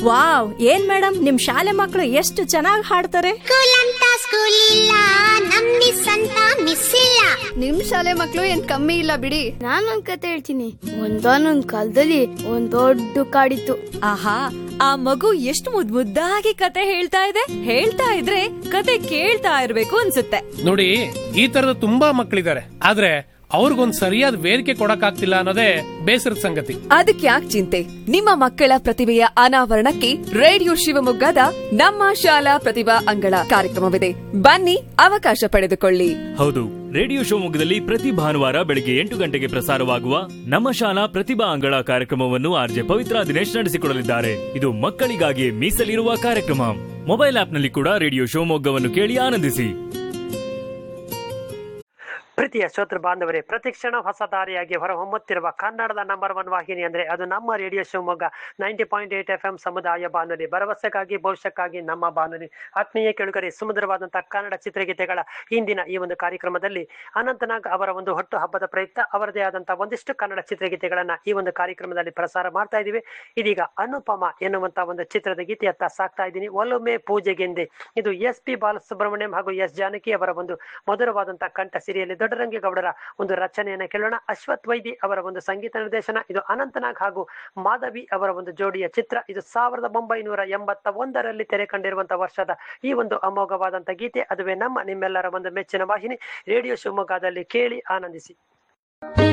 wow ಏನ್ madam ನಿಮ್ ಶಾಲೆ ಮಕ್ಕಳು ಎಷ್ಟು ಚೆನ್ನಾಗಿ ಹಾಡ್ತಾರೆ ಸ್ಕೂಲ್ ಅಂತ ಸ್ಕೂಲ್ ಇಲ್ಲ ನಮ್ ಮಿಸ್ ಅಂತ ಮಿಸ್ ಇಲ್ಲ ನಿಮ್ ಶಾಲೆ ಮಕ್ಳು ಏನ್ ಕಮ್ಮಿ ಇಲ್ಲ ಬಿಡಿ ನಾನ್ ಒಂದ್ ಕತೆ ಹೇಳ್ತೀನಿ ಒಂದಾನೊಂದ್ ಕಾಲದಲ್ಲಿ ಒಂದ್ ದೊಡ್ಡ ಕಾಡಿತ್ತು ಆಹಾ ಆ ಮಗು ಎಷ್ಟು ಮುದ್ ಮುದ್ದಾಗಿ ಕತೆ ಹೇಳ್ತಾ ಇದೆ ಹೇಳ್ತಾ ಇದ್ರೆ ಕತೆ ಕೇಳ್ತಾ ಇರ್ಬೇಕು ಅನ್ಸುತ್ತೆ ನೋಡಿ ಈ ತರದ ತುಂಬಾ ಮಕ್ಕಳಿದ್ದಾರೆ ಆದ್ರೆ ಅವ್ರಿಗೊಂದ್ ಸರಿಯಾದ ವೇದಿಕೆ ಕೊಡಕ್ಕಾಗ್ತಿಲ್ಲ ಅನ್ನೋದೇ ಬೇಸರದ ಸಂಗತಿ ಅದಕ್ಕೆ ಯಾಕೆ ಚಿಂತೆ ನಿಮ್ಮ ಮಕ್ಕಳ ಪ್ರತಿಭೆಯ ಅನಾವರಣಕ್ಕೆ ರೇಡಿಯೋ ಶಿವಮೊಗ್ಗದ ನಮ್ಮ ಶಾಲಾ ಪ್ರತಿಭಾ ಅಂಗಳ ಕಾರ್ಯಕ್ರಮವಿದೆ ಬನ್ನಿ ಅವಕಾಶ ಪಡೆದುಕೊಳ್ಳಿ ಹೌದು ರೇಡಿಯೋ ಶಿವಮೊಗ್ಗದಲ್ಲಿ ಪ್ರತಿ ಭಾನುವಾರ ಬೆಳಗ್ಗೆ ಎಂಟು ಗಂಟೆಗೆ ಪ್ರಸಾರವಾಗುವ ನಮ್ಮ ಶಾಲಾ ಪ್ರತಿಭಾ ಅಂಗಳ ಕಾರ್ಯಕ್ರಮವನ್ನು ಆರ್ಜೆ ಪವಿತ್ರ ದಿನೇಶ್ ನಡೆಸಿಕೊಡಲಿದ್ದಾರೆ ಇದು ಮಕ್ಕಳಿಗಾಗಿ ಮೀಸಲಿರುವ ಕಾರ್ಯಕ್ರಮ ಮೊಬೈಲ್ ಆಪ್ನಲ್ಲಿ ಕೂಡ ರೇಡಿಯೋ ಶಿವಮೊಗ್ಗವನ್ನು ಕೇಳಿ ಆನಂದಿಸಿ ಪ್ರೀತಿಯ ಶ್ರೋತೃ ಬಾಂಧವರೇ ಪ್ರತಿಕ್ಷಣ ಹೊಸ ದಾರಿಯಾಗಿ ಹೊರಹೊಮ್ಮುತ್ತಿರುವ ಕನ್ನಡದ ನಂಬರ್ ಒನ್ ವಾಹಿನಿ ಅಂದ್ರೆ ಅದು ನಮ್ಮ radio Shivamogga ninety point eight F M ಸಮುದಾಯ ಬಾನುಲಿ ಭರವಸೆಗಾಗಿ ಭವಿಷ್ಯಕ್ಕಾಗಿ ನಮ್ಮ ಬಾನುಲಿ ಆತ್ಮೀಯ ಕೆಳುಗರೆ ಸುಮಧುರವಾದಂತಹ ಕನ್ನಡ ಚಿತ್ರಗೀತೆಗಳ ಇಂದಿನ ಈ ಒಂದು ಕಾರ್ಯಕ್ರಮದಲ್ಲಿ ಅನಂತನಾಗ್ ಅವರ ಒಂದು ಹುಟ್ಟು ಹಬ್ಬದ ಪ್ರಯುಕ್ತ ಅವರದೇ ಆದಂತಹ ಒಂದಿಷ್ಟು ಕನ್ನಡ ಚಿತ್ರಗೀತೆಗಳನ್ನ ಈ ಒಂದು ಕಾರ್ಯಕ್ರಮದಲ್ಲಿ ಪ್ರಸಾರ ಮಾಡ್ತಾ ಇದ್ದೀವಿ ಇದೀಗ ಅನುಪಮ ಎನ್ನುವಂತಹ ಒಂದು ಚಿತ್ರದ ಗೀತೆಯತ್ತ ಸಾಕ್ತಾ ಇದ್ದೀನಿ ಒಲೊಮ್ಮೆ ಪೂಜೆಗೆಂದೆ ಇದು ಎಸ್ ಪಿ ಬಾಲಸುಬ್ರಹ್ಮಣ್ಯಂ ಹಾಗೂ ಎಸ್ ಜಾನಕಿ ಅವರ ಒಂದು ಮಧುರವಾದಂತಹ ಕಂಠ ಸಿರಿಯಲ್ಲಿ ದೊಡ್ಡರಂಗೇಗೌಡರ ಒಂದು ರಚನೆಯನ್ನ ಕೇಳೋಣ ಅಶ್ವಥ್ ವೈದಿ ಅವರ ಒಂದು ಸಂಗೀತ ನಿರ್ದೇಶನ ಇದು ಅನಂತನಾಗ್ ಹಾಗೂ ಮಾಧವಿ ಅವರ ಒಂದು ಜೋಡಿಯ ಚಿತ್ರ ಇದು ಸಾವಿರದ ಒಂಬೈನೂರ ಎಂಬತ್ತ ಒಂದರಲ್ಲಿ ತೆರೆ ಕಂಡಿರುವಂತಹ ವರ್ಷದ ಈ ಒಂದು ಅಮೋಘವಾದಂತಹ ಗೀತೆ ಅದುವೇ ನಮ್ಮ ನಿಮ್ಮೆಲ್ಲರ ಒಂದು ಮೆಚ್ಚಿನ ವಾಹಿನಿ ರೇಡಿಯೋ ಶಿವಮೊಗ್ಗದಲ್ಲಿ ಕೇಳಿ ಆನಂದಿಸಿ